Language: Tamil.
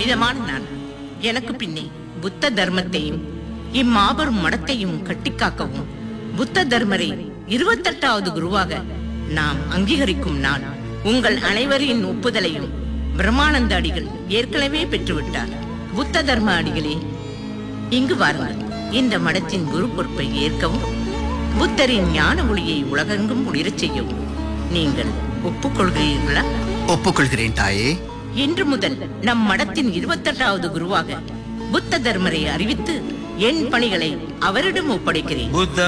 புனிதமான நாள் எனக்கு பின்னே புத்த தர்மத்தையும் இம்மாபெரும் மடத்தையும் கட்டிக்காக்கவும் புத்த தர்மரை இருபத்தெட்டாவது குருவாக நாம் அங்கீகரிக்கும் நாள் உங்கள் அனைவரின் ஒப்புதலையும் பிரம்மானந்த அடிகள் ஏற்கனவே பெற்றுவிட்டார் புத்த தர்ம அடிகளே இங்கு வாருங்கள் இந்த மடத்தின் குரு பொறுப்பை ஏற்கவும் புத்தரின் ஞான ஒளியை உலகெங்கும் ஒளிரச் செய்யவும் நீங்கள் ஒப்புக்கொள்கிறீர்களா ஒப்புக்கொள்கிறேன் தாயே இன்று முதல் நம் மடத்தின் இருபத்தெட்டாவது குருவாக புத்த தர்மரை அறிவித்து என் பணிகளை அவரிடம் ஒப்படைக்கிறேன் புத்த